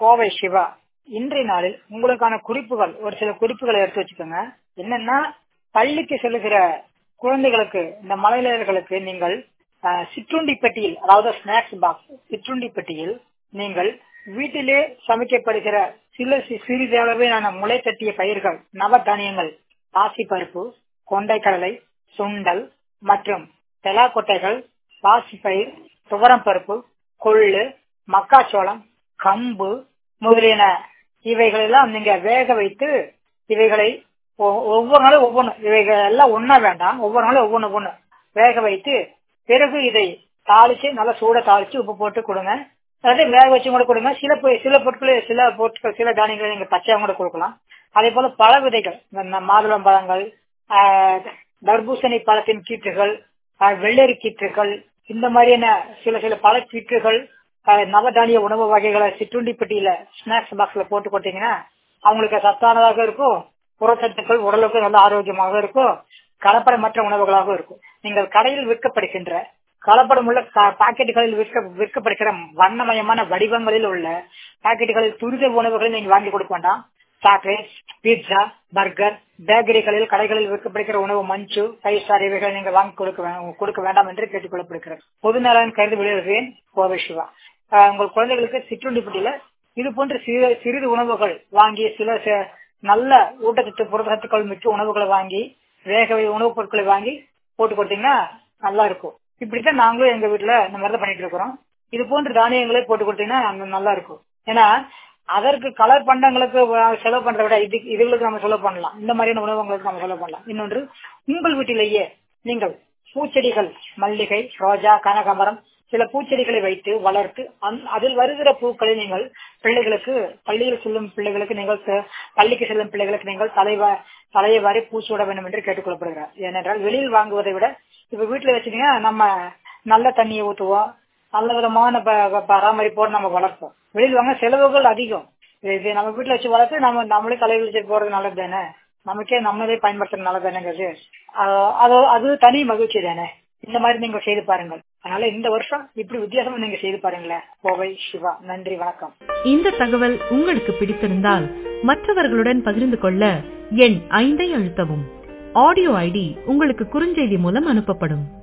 கோவை சிவா இன்றைய நாளில் உங்களுக்கான குறிப்புகள் ஒரு சில குறிப்புகளை எடுத்து வச்சுக்கோங்க என்னன்னா பள்ளிக்கு செல்லுகிற குழந்தைகளுக்கு இந்த மலையிலர்களுக்கு நீங்கள் அஹ், சிற்றுண்டி பெட்டியில் அதாவது ஸ்நாக்ஸ் பாக்ஸ் சிற்றுண்டி பெட்டியில் நீங்கள் வீட்டிலே சமைக்கப்படுகிற சில சி- சிறிதளவிலான முளை தட்டிய பயிர்கள் நவதானியங்கள் பாசிப்பருப்பு கொண்டைக்கடலை சுண்டல் மற்றும் தெலாக்கொட்டைகள் பாசிப்பயிர் துவரம்பருப்பு கொள்ளு மக்காச்சோளம் கம்பு முதலியன இவைகள் எல்லாம் நீங்க வேக வைத்து இவைகளை ஒ- ஒவ்வொரு நாளும் ஒவ்வொன்று இவைகள் எல்லாம் ஒண்ணா வேண்டாம் ஒவ்வொரு நாளும் ஒவ்வொன்று ஒவ்வொன்று வேக வைத்து பிறகு இதை தாளிச்சு நல்லா சூட தாளிச்சு உப்பு போட்டு கொடுங்க அதாவது வேக வச்சு கூட கொடுங்க சில பொ- சில பொருட்கள் சில பொருட்கள் சில தானியங்களை நீங்க பச்சையாக கூட கொடுக்கலாம் அதே போல பழ விதைகள் இந்த மாதுளம் பழங்கள் ஆஹ், தர்பூசணி பழத்தின் கீற்றுகள் ஆஹ், வெள்ளரி கீற்றுகள் இந்த மாதிரியான சில சில பழ கீற்றுகள் ஆஹ், நவதானிய உணவு வகைகளை சிற்றுண்டி பெட்டியில ஸ்நாக்ஸ் பாக்ஸ்ல போட்டு போட்டீங்கன்னா அவங்களுக்கு சத்தானதாக இருக்கும் புறச்சத்துக்கள் உடலுக்கு நல்ல ஆரோக்கியமாக இருக்கும் கலப்படமற்ற உணவுகளாக இருக்கும் நீங்கள் கடையில் விற்கப்படுகின்ற கலப்படம் உள்ள பா- பாக்கெட்டுகளில் விற்க விற்கப்படுகிற வண்ணமயமான வடிவங்களில் உள்ள பாக்கெட்டுகளில் துரித உணவுகளை நீங்க வாங்கி கொடுக்க வேண்டாம் சாக்லேட் பீட்சா பர்கர் பேக்கரிகளில் கடைகளில் விற்கப்படுகிற உணவு மஞ்சு ஃபைவ் ஸ்டார் இவைகளை நீங்க வாங்கி கொடுக்க வே- கொடுக்க வேண்டாம் என்று கேட்டுக்கொள்ளப்படுகிறது பொது நலன் கருதி வெளியிடுவேன் கோவை சிவா ஆஹ் உங்கள் குழந்தைகளுக்கு சிற்றுண்டி பெட்டியில இது போன்ற சிறு சிறிது உணவுகள் வாங்கி சில ச- நல்ல ஊட்டச்சத்து புரதத்துக்கள் மிக்க உணவுகளை வாங்கி வேக வை- உணவுப் பொருட்களை வாங்கி போட்டு கொடுத்தீங்கன்னா நல்லா இருக்கும் இப்படித்தான் நாங்களும் எங்க வீட்டுல இந்த மாதிரி தான் பண்ணிட்டு இருக்கிறோம் இது போன்ற தானியங்களே போட்டு கொடுத்தீங்கன்னா அங்க நல்லா இருக்கும் ஏன்னா அதற்கு கலர் பண்டங்களுக்கு வ- செலவு பண்றதை விட இது இதுகளுக்கு நம்ம செலவு பண்ணலாம் இந்த மாதிரியான உணவுங்களுக்கு நம்ம செலவு பண்ணலாம் இன்னொன்று உங்கள் வீட்டிலேயே நீங்கள் பூச்செடிகள் மல்லிகை ரோஜா கனகாமரம் சில பூச்செடிகளை வைத்து வளர்த்து அந்த- அதில் வருகிற பூக்களை நீங்கள் பிள்ளைகளுக்கு பள்ளியில் செல்லும் பிள்ளைகளுக்கு நீங்கள் செ- பள்ளிக்கு செல்லும் பிள்ளைகளுக்கு நீங்கள் தலைவ தலையை வாரி பூச்சூட வேண்டும் என்று கேட்டுக்கொள்ளப்படுகிறார் ஏனென்றால் வெளியில் வாங்குவதை விட இப்ப வீட்டுல வச்சீங்கன்னா நம்ம நல்ல தண்ணியை ஊத்துவோம் நல்ல விதமான ப- ப- பராமரிப்போடு நம்ம வளர்ப்போம் வெளியில் வாங்க செலவுகள் அதிகம் இது- இது நம்ம வீட்டுல வச்சு வளர்த்து நம்ம நம்மளே தலையில் வச்சு போறது நல்லது தானே நமக்கே நம்மளே பயன்படுத்துறது நல்லது தானேங்கிறது ஆஹ் அது அது தனி மகிழ்ச்சி தானே இந்த மாதிரி நீங்க செய்து பாருங்கள் அதனால இந்த வருஷம் இப்படி வித்தியாசமா நீங்க செய்து பாருங்களேன் கோவை சிவா நன்றி வணக்கம் இந்த தகவல் உங்களுக்கு பிடித்திருந்தால் மற்றவர்களுடன் பகிர்ந்து கொள்ள எண் ஐந்தை அழுத்தவும் ஆடியோ ஐடி உங்களுக்கு குறுஞ்செய்தி மூலம் அனுப்பப்படும்